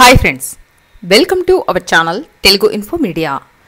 hi friends welcome to our channel Telugu info media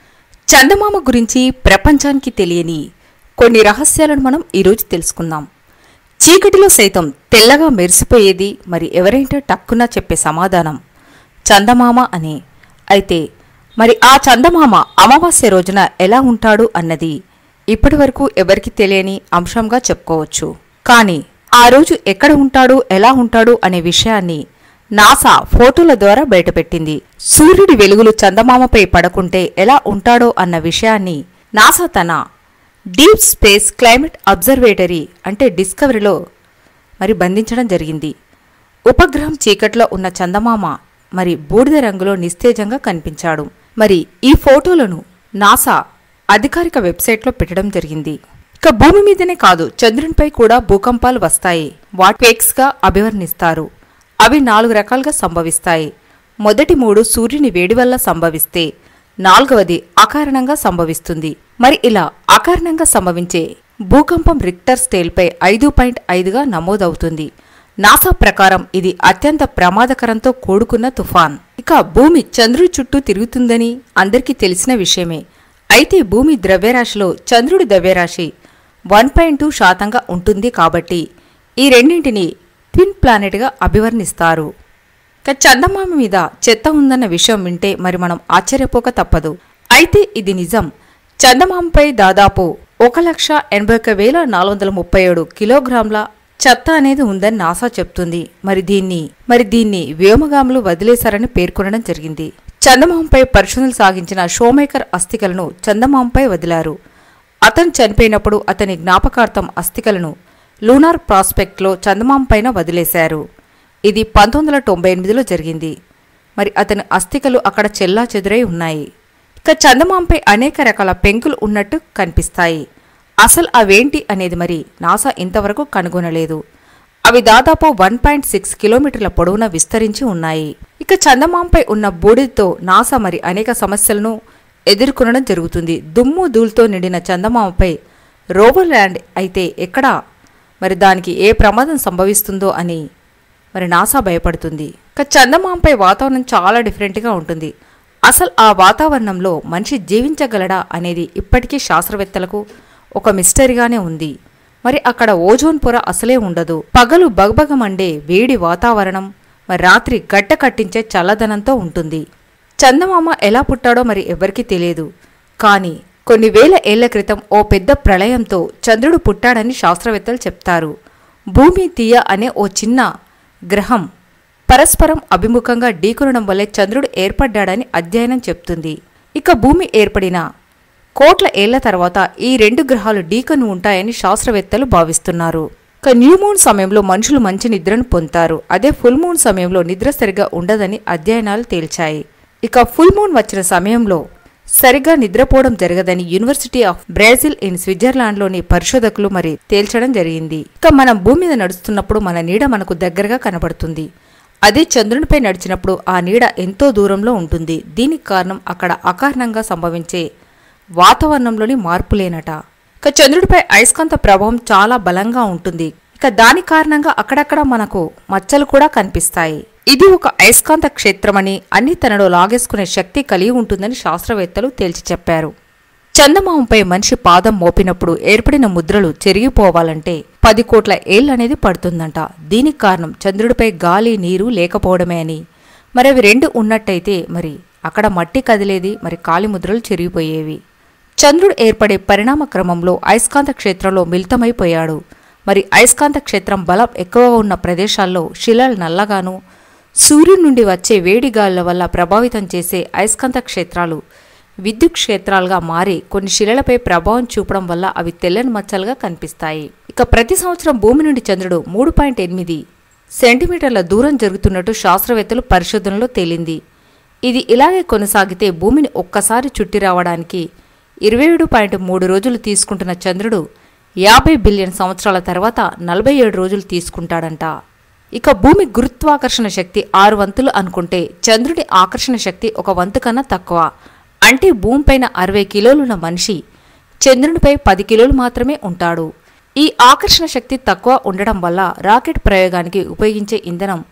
చందమామ గురించి ప్రపంచానికి తెలియని కొన్ని రహస్యాలను మనం ఈరోజు తెలుసుకుందాం చీకటిలో సైతం తెల్లగా మెరిసిపోయేది మరి ఎవరైనా టక్కున చెప్పే సమాధానం చందమామ అని అయితే మరి ఆ చందమామ అమావాస్య రోజున ఎలా ఉంటాడు అన్నది ఇప్పటివరకు ఎవరికి తెలియని అంశంగా చెప్పుకోవచ్చు కానీ ఆ రోజు ఎక్కడ ఉంటాడు ఎలా ఉంటాడు అనే విషయాన్ని నాసా ఫోటోల ద్వారా బయటపెట్టింది సూర్యుడి వెలుగులు చందమామపై పడకుంటే ఎలా ఉంటాడో అన్న విషయాన్ని నాసా తన డీప్ స్పేస్ క్లైమేట్ అబ్జర్వేటరీ అంటే డిస్కవరీలో మరి బంధించడం జరిగింది ఉపగ్రహం చీకట్లో ఉన్న చందమామ మరి బూడిద రంగులో నిస్తేజంగా కనిపించాడు మరి ఈ ఫోటోలను నాసా అధికారిక వెబ్సైట్లో పెట్టడం జరిగింది ఇక భూమి మీదనే కాదు చంద్రునిపై కూడా భూకంపాలు వస్తాయి వాట్ గా అభివర్ణిస్తారు అవి నాలుగు రకాలుగా సంభవిస్తాయి మొదటి మూడు సూర్యుని వేడి వల్ల సంభవిస్తే నాలుగవది అకారణంగా సంభవిస్తుంది మరి ఇలా అకారణంగా సంభవించే భూకంపం రిక్టర్ స్కేల్పై ఐదు పాయింట్ ఐదుగా నమోదవుతుంది నాసా ప్రకారం ఇది అత్యంత ప్రమాదకరంతో కూడుకున్న తుఫాన్ ఇక భూమి చంద్రుడి చుట్టూ తిరుగుతుందని అందరికీ తెలిసిన విషయమే అయితే భూమి ద్రవ్యరాశిలో చంద్రుడి ద్రవ్యరాశి వన్ పాయింట్ టూ శాతంగా ఉంటుంది కాబట్టి ఈ రెండింటిని ట్విన్ ప్లానెట్గా అభివర్ణిస్తారు ఇక చందమామ మీద చెత్త ఉందన్న విషయం వింటే మరి మనం ఆశ్చర్యపోక తప్పదు అయితే ఇది నిజం చందమామపై దాదాపు ఒక లక్ష ఎనభై ఒక వేల నాలుగు వందల ముప్పై ఏడు కిలోగ్రాముల చెత్త అనేది ఉందని నాసా చెప్తుంది మరి దీన్ని మరి దీన్ని వ్యోమగాములు వదిలేశారని పేర్కొనడం జరిగింది చందమామపై పరిశోధనలు సాగించిన షోమేకర్ అస్థికలను చందమామపై వదిలారు అతను చనిపోయినప్పుడు అతని జ్ఞాపకార్థం అస్థికలను లూనార్ ప్రాస్పెక్ట్లో చందమామ పైన వదిలేశారు ఇది పంతొమ్మిది వందల తొంభై ఎనిమిదిలో జరిగింది మరి అతని అస్థికలు అక్కడ చెల్లా చెదురై ఉన్నాయి ఇక చందమామపై అనేక రకాల పెంకులు ఉన్నట్టు కనిపిస్తాయి అసలు అవేంటి అనేది మరి నాసా ఇంతవరకు కనుగొనలేదు అవి దాదాపు వన్ పాయింట్ సిక్స్ కిలోమీటర్ల పొడవున విస్తరించి ఉన్నాయి ఇక చందమామపై ఉన్న బూడిదతో నాసా మరి అనేక సమస్యలను ఎదుర్కొనడం జరుగుతుంది దుమ్ము ధూళితో నిండిన చందమామపై రోవర్ ల్యాండ్ అయితే ఎక్కడా మరి దానికి ఏ ప్రమాదం సంభవిస్తుందో అని మరి నాసా భయపడుతుంది ఇక చందమామపై వాతావరణం చాలా డిఫరెంట్గా ఉంటుంది అసలు ఆ వాతావరణంలో మనిషి జీవించగలడా అనేది ఇప్పటికీ శాస్త్రవేత్తలకు ఒక మిస్టరీగానే ఉంది మరి అక్కడ ఓజోన్ పొర అసలే ఉండదు పగలు బగబగమండే వేడి వాతావరణం మరి రాత్రి గడ్డ కట్టించే చల్లదనంతో ఉంటుంది చందమామ ఎలా పుట్టాడో మరి ఎవరికీ తెలియదు కానీ కొన్ని వేల ఏళ్ల క్రితం ఓ పెద్ద ప్రళయంతో చంద్రుడు పుట్టాడని శాస్త్రవేత్తలు చెప్తారు భూమి తీయ అనే ఓ చిన్న గ్రహం పరస్పరం అభిముఖంగా ఢీకొనడం వల్లే చంద్రుడు ఏర్పడ్డాడని అధ్యయనం చెప్తుంది ఇక భూమి ఏర్పడిన కోట్ల ఏళ్ల తర్వాత ఈ రెండు గ్రహాలు ఢీకొని ఉంటాయని శాస్త్రవేత్తలు భావిస్తున్నారు ఇక న్యూ మూన్ సమయంలో మనుషులు మంచి నిద్రను పొందుతారు అదే ఫుల్ మూన్ సమయంలో నిద్ర సరిగా ఉండదని అధ్యయనాలు తేల్చాయి ఇక ఫుల్ మూన్ వచ్చిన సమయంలో సరిగా నిద్రపోవడం జరగదని యూనివర్సిటీ ఆఫ్ బ్రెజిల్ ఇన్ స్విట్జర్లాండ్లోని పరిశోధకులు మరి తేల్చడం జరిగింది ఇక మనం భూమి మీద నడుస్తున్నప్పుడు మన నీడ మనకు దగ్గరగా కనబడుతుంది అదే చంద్రునిపై నడిచినప్పుడు ఆ నీడ ఎంతో దూరంలో ఉంటుంది దీనికి కారణం అక్కడ అకారణంగా సంభవించే వాతావరణంలోని మార్పులేనట ఇక చంద్రుడిపై అయస్కాంత ప్రభావం చాలా బలంగా ఉంటుంది ఇక దాని కారణంగా అక్కడక్కడ మనకు మచ్చలు కూడా కనిపిస్తాయి ఇది ఒక అయస్కాంత క్షేత్రమని అన్ని తనలో లాగేసుకునే శక్తి కలిగి ఉంటుందని శాస్త్రవేత్తలు తేల్చి చెప్పారు చందమామపై మనిషి పాదం మోపినప్పుడు ఏర్పడిన ముద్రలు చెరిగిపోవాలంటే పది కోట్ల ఏళ్ళనేది పడుతుందంట దీనికి కారణం చంద్రుడిపై గాలి నీరు లేకపోవడమే అని మరి అవి రెండు ఉన్నట్టయితే మరి అక్కడ మట్టి కదిలేది మరి కాలి ముద్రలు చెరిగిపోయేవి చంద్రుడు ఏర్పడే పరిణామ క్రమంలో అయస్కాంత క్షేత్రంలో మిళితమైపోయాడు మరి అయస్కాంత క్షేత్రం బలం ఎక్కువగా ఉన్న ప్రదేశాల్లో శిలలు నల్లగాను సూర్యుడి నుండి వచ్చే వేడి గాలుల వల్ల ప్రభావితం చేసే అయస్కాంత క్షేత్రాలు విద్యుత్ క్షేత్రాలుగా మారి కొన్ని శిలలపై ప్రభావం చూపడం వల్ల అవి తెల్లని మచ్చలుగా కనిపిస్తాయి ఇక ప్రతి సంవత్సరం భూమి నుండి చంద్రుడు మూడు పాయింట్ ఎనిమిది సెంటీమీటర్ల దూరం జరుగుతున్నట్టు శాస్త్రవేత్తలు పరిశోధనలో తేలింది ఇది ఇలాగే కొనసాగితే భూమిని ఒక్కసారి చుట్టి రావడానికి ఇరవై ఏడు పాయింట్ మూడు రోజులు తీసుకుంటున్న చంద్రుడు యాభై బిలియన్ సంవత్సరాల తర్వాత నలభై ఏడు రోజులు తీసుకుంటాడంట ఇక భూమి గురుత్వాకర్షణ శక్తి ఆరు వంతులు అనుకుంటే చంద్రుడి ఆకర్షణ శక్తి ఒక వంతు కన్నా తక్కువ అంటే భూమిపైన అరవై కిలోలున్న మనిషి చంద్రునిపై పది కిలోలు మాత్రమే ఉంటాడు ఈ ఆకర్షణ శక్తి తక్కువ ఉండడం వల్ల రాకెట్ ప్రయోగానికి ఉపయోగించే ఇంధనం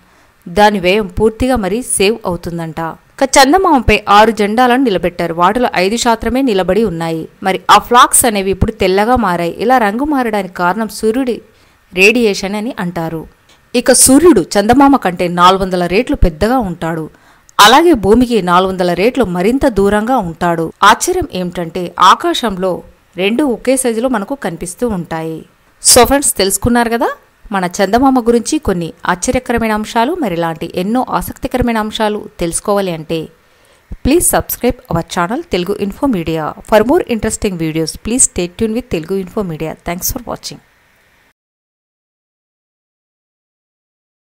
దాని వ్యయం పూర్తిగా మరి సేవ్ అవుతుందంట ఇక చందమామపై ఆరు జెండాలను నిలబెట్టారు వాటిలో ఐదు శాతమే నిలబడి ఉన్నాయి మరి ఆ ఫ్లాక్స్ అనేవి ఇప్పుడు తెల్లగా మారాయి ఇలా రంగు మారడానికి కారణం సూర్యుడి రేడియేషన్ అని అంటారు ఇక సూర్యుడు చందమామ కంటే నాలుగు వందల రేట్లు పెద్దగా ఉంటాడు అలాగే భూమికి నాలుగు వందల రేట్లు మరింత దూరంగా ఉంటాడు ఆశ్చర్యం ఏమిటంటే ఆకాశంలో రెండు ఒకే సైజులో మనకు కనిపిస్తూ ఉంటాయి సో ఫ్రెండ్స్ తెలుసుకున్నారు కదా మన చందమామ గురించి కొన్ని ఆశ్చర్యకరమైన అంశాలు మరి ఇలాంటి ఎన్నో ఆసక్తికరమైన అంశాలు తెలుసుకోవాలి అంటే please subscribe our channel Telugu info media for more interesting videos please stay tuned with Telugu info media thanks for watching